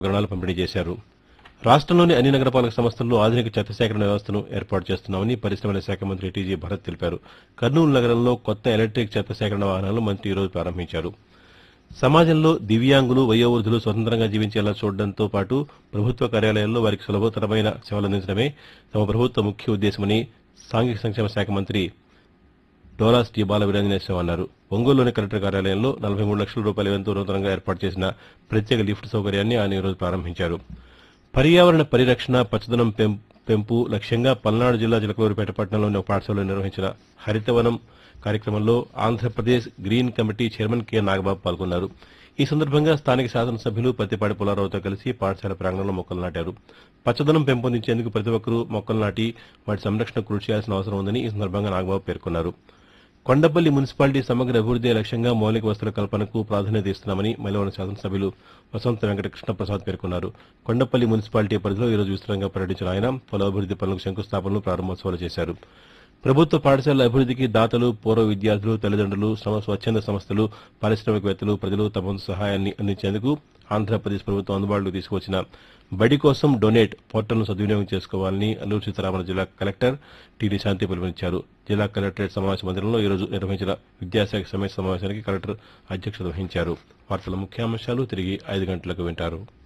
వివరాలు పంపిణీ చేశారు రాష్ట్రంలోని అన్ని నగరపాలక సంస్థల్లో ఆధునిక చెత్త సేకరణ వ్యవస్థను ఏర్పాటు చేస్తున్నామని పరిశ్రమల శాఖ మంత్రి టీజీ భరత్ తెలిపారు కర్నూలు నగరంలో కొత్త ఎలక్ట్రిక్ చెత్త సేకరణ వాహనాలను మంత్రి ఈ రోజు ప్రారంభించారు సమాజంలో దివ్యాంగులు వయోవృద్ధులు స్వతంత్రంగా జీవించేలా చూడడంతో పాటు ప్రభుత్వ కార్యాలయాల్లో వారికి సులభతరమైన సేవలందించడమే తమ ప్రభుత్వ ముఖ్య ఉద్దేశమని సాంఘిక సంక్షేమ శాఖ మంత్రి డోలాస్ టీ బాల వీరాంజనేశ్వరం అన్నారు ఒంగోలులోని కలెక్టర్ కార్యాలయంలో నలభై మూడు లక్షల రూపాయల వ్యయంతో నూతనంగా ఏర్పాటు చేసిన ప్రత్యేక లిఫ్ట్ సౌకర్యాన్ని ఆయన ఈరోజు ప్రారంభించారు పర్యావరణ పరిరక్షణ పచ్చదనం పెం- పెంపు లక్ష్యంగా పల్నాడు జిల్లా చిలకలూరుపేట పట్టణంలోని ఒక పాఠశాలలో నిర్వహించిన హరితవనం కార్యక్రమంలో Andhra Pradesh green committee chairman K Nagababu పాల్గొన్నారు ఈ సందర్భంగా స్థానిక శాసనసభ్యులు పత్తిపాటి పుల్లారావుతో కలిసి పాఠశాల ప్రాంగణంలో మొక్కలు నాటారు పచ్చదనం పెంపొందించేందుకు ప్రతి ఒక్కరూ మొక్కలు నాటి వాటి సంరక్షణ కృషి చేయాల్సిన అవసరం ఉందని ఈ సందర్భంగా నాగబాబు పేర్కొన్నారు కొండపల్లి మున్సిపాలిటీ సమగ్ర అభివృద్ధి లక్ష్యంగా మౌలిక వసతుల కల్పనకు ప్రాధాన్యత ఇస్తున్నామని మైలవరం శాసనసభ్యులు వసంత వెంకట కృష్ణప్రసాద్ పేర్కొన్నారు కొండపల్లి మున్సిపాలిటీ పరిధిలో ఈరోజు విస్తృతంగా పర్యటించిన ఆయన పలు అభివృద్ధి పనులకు శంకుస్థాపనలు ప్రారంభోత్సవాలు చేశారు ప్రభుత్వ పాఠశాలల అభివృద్ధికి దాతలు పూర్వ విద్యార్థులు తల్లిదండ్రులు శ్రమ స్వచ్ఛంద సంస్థలు పారిశ్రామికవేత్తలు ప్రజలు తమ వంతు సహాయాన్ని అందించేందుకు ఆంధ్రప్రదేశ్ ప్రభుత్వం అందుబాటులోకి తీసుకువచ్చిన బడి కోసం డొనేట్ పోర్టల్ను సద్వినియోగం చేసుకోవాలని అల్లూరు సీతారామరాజు జిల్లా కలెక్టర్ టి శాంతి పిలుపునిచ్చారు జిల్లా కలెక్టరేట్ సమావేశ మందిరంలో ఈ రోజు నిర్వహించిన విద్యాశాఖ సమేత సమావేశానికి కలెక్టర్ అధ్యక్షత వహించారు వార్తల ముఖ్యాంశాలు తిరిగి ఐదు గంటలకు వింటారు